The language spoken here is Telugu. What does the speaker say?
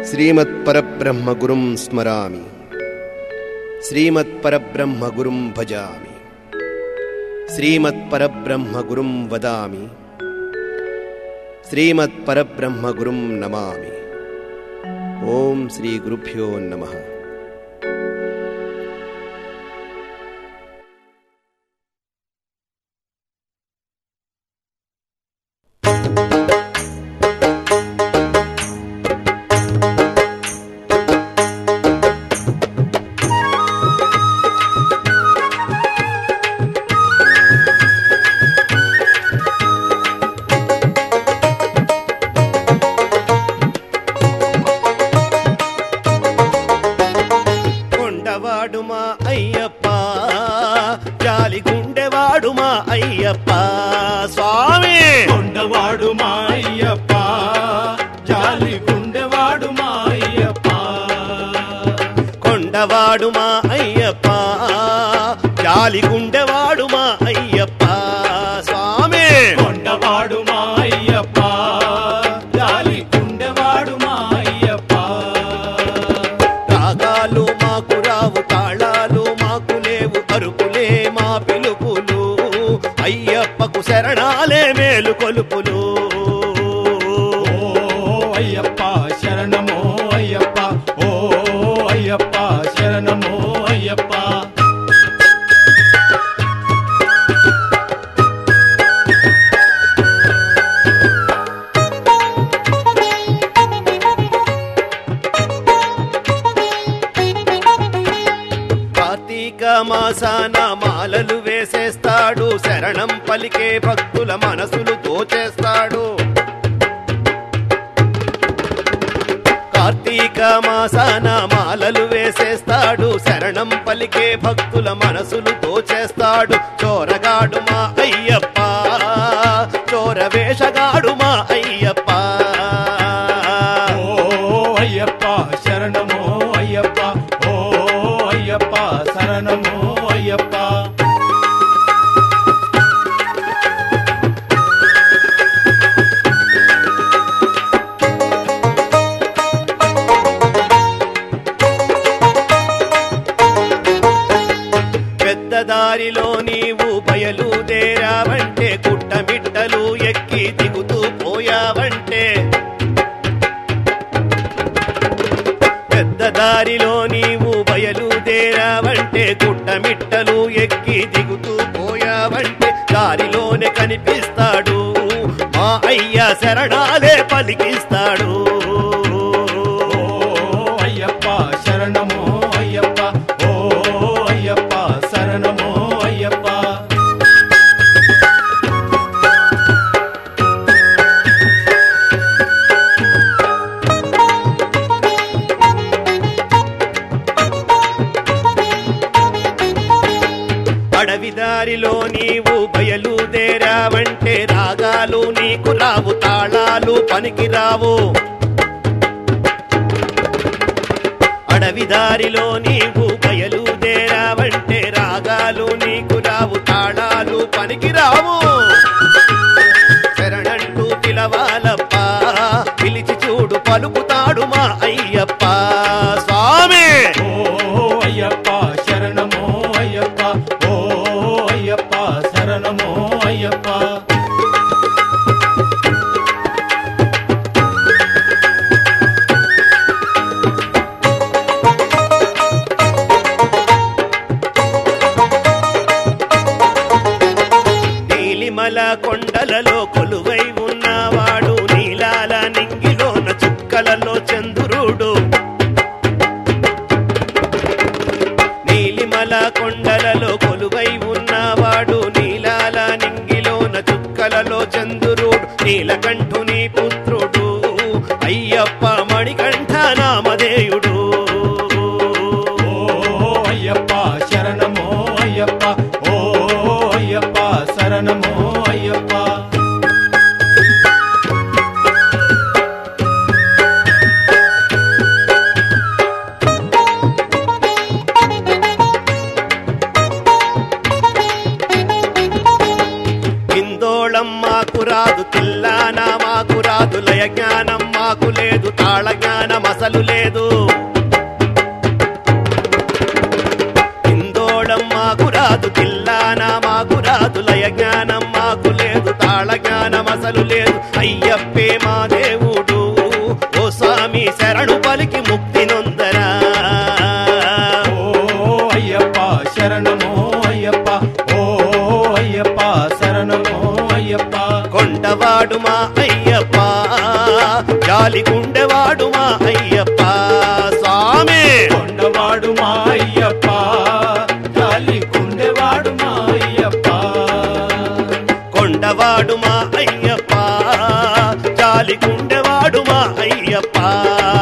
శ్రీమత్పరబ్రహ్మగురుం స్మరామి శ్రీమత్పరబ్రహ్మగురుం భజామి శ్రీమత్పరబ్రహ్మగురుం వదామి శ్రీమత్పరబ్రహ్మగురుం నమామి ఓం శ్రీ గురుభ్యో నమః కొండవాడు మా అయ్యప్ప జాలి గుండెవాడు మా అయ్యప్ప స్వామి కొండవాడు మా అయ్యప్ప జాలి గుండెవాడు మా అయ్యప్ప కొండవాడు మా అయ్యప్ప జాలి గుండెవాడు మా అయ్యప్ప స్వామి కొండవాడు మా అయ్యప్ప జాలి గుండెవాడు మా అయ్యప్ప రాగాలు మాకు రావు తాళాలు మాకు లేవు అరుపులే మా పిలుపులు అయ్యప్పకు శరణాలే మేలు కొలుపులు ఓ అయ్యప్ప శరణమో అయ్యప్ప ఓ అయ్యప్ప శరణమో అయ్యప్ప కార్తీక మాసాన మాలలు వేసేస్తాడు శరణం పలికే భక్తుల మనసులు దోచేస్తాడు కార్తీక మాసాన మాలలు వేసేస్తాడు శరణం పలికే భక్తుల మనసులు దోచేస్తాడు చోరగాడు మా అయ్యప్ప చోర వేషగాడు మా అయ్యప్ప ఓ అయ్యప్ప శరణమో అయ్యప్ప ఓ అయ్యప్ప శరణమో అయ్యప్ప పెద్ద దారిలో నీవు బయలుదేరావంటే గుట్టమిట్టలు ఎక్కి దిగుతూ పోయావంటే పెద్ద దారిలో నీవు బయలుదేరావంటే గుట్టమిట్టలు ఎక్కి దిగుతూ పోయావంటే దారిలోనే కనిపిస్తాడు మా అయ్య శరణాలే పలికిస్తాడు ఓ అయ్యప్ప శరణమో అయ్యప్ప ఓ అయ్యప్ప శరణమో అయ్యప్ప అడవి దారిలో నీవు బయలుదేరావంటే రాగాలు నీకు రావు తాళాలు పనికి రావు అడవి దారిలో నీవు బయలుదేరావంటే రాగాలు నీకు రావు తాళాలు పనికి రావు శరణంటూ పిలవాలప్ప పిలిచి చూడు పలుకుతాడు మా అయ్యప్ప స్వామి ఓ అయ్యప్ప శరణమో అయ్యప్ప ఓ అయ్యప్ప శరణమో అయ్యప్ప నీలిమల కొండలలో కొలువై ఉన్నవాడు నీలాల నింగిలోన చుక్కలలో చంద్రుడు నీలిమల కొండలలో కొలువై ఉన్నవాడు నీలాల నింగిలోన చుక్కలలో చంద్రుడు నీలకంఠుని పుత్రుడు అయ్యప్ప మణికంఠ నామధేయుడు ఓ అయ్యప్ప శరణమో అయ్యప్ప ఓ అయ్యప్ప శరణమో అయ్యప్ప హిందోళం మాకు రాదు తిల్లానా మాకు రాదు లయ జ్ఞానం మాకు లేదు తాళ జ్ఞానం అసలు లేదు హిందోళం మాకు రాదు తిల్లానా మాకు రాదు లయ జ్ఞానం మాకు లేదు తాళ జ్ఞానం అసలు లేదు అయ్యప్పే మా దేవుడు ఓ స్వామి శరణు పలికి ముక్తి నొందరా ఓ అయ్యప్ప శరణమో అయ్యప్ప ఓ అయ్యప్ప శరణమో అయ్యప్ప కొండవాడు మా అయ్యప్ప జాలి గుండెవాడు మా అయ్యప్ప స్వామి కొండవాడు మా అయ్యప్ప గాలి కుండెవాడు మా అయ్యప్ప కొండవాడు మా అయ్యప్ప జాలి గుండెవాడు మా అయ్యప్ప